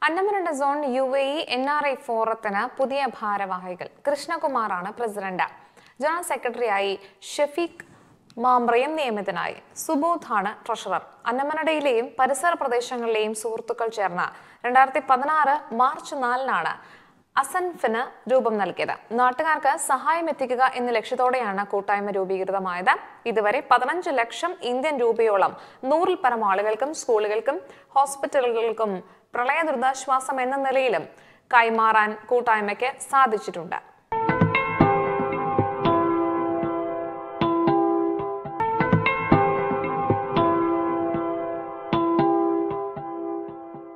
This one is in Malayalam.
അന്നമനണ്ട zone U A E N R I ഫോറത്തിന് പുതിയ ഭാരവാഹികൾ കൃഷ്ണകുമാറാണ് പ്രസിഡന്റ് ജനറൽ സെക്രട്ടറിയായി ഷെഫീഖ് മാമ്രയും നിയമിതനായി സുബോധാണ് ട്രഷറർ അന്നമനടയിലെയും പരിസര പ്രദേശങ്ങളിലെയും സുഹൃത്തുക്കൾ ചേർന്ന് രണ്ടായിരത്തി പതിനാറ് മാർച്ച് നാലിനാണ് അസൻഫിന് രൂപം നൽകിയത് നാട്ടുകാർക്ക് സഹായം എത്തിക്കുക എന്ന ലക്ഷ്യത്തോടെയാണ് കൂട്ടായ്മ രൂപീകൃതമായത് ഇതുവരെ പതിനഞ്ച് ലക്ഷം ഇന്ത്യൻ രൂപയോളം നൂറിൽ പരം ആളുകൾക്കും സ്കൂളുകൾക്കും ഹോസ്പിറ്റലുകൾക്കും പ്രളയ ദുരിതാശ്വാസം എന്ന നിലയിലും കൈമാറാൻ കൂട്ടായ്മയ്ക്ക് സാധിച്ചിട്ടുണ്ട്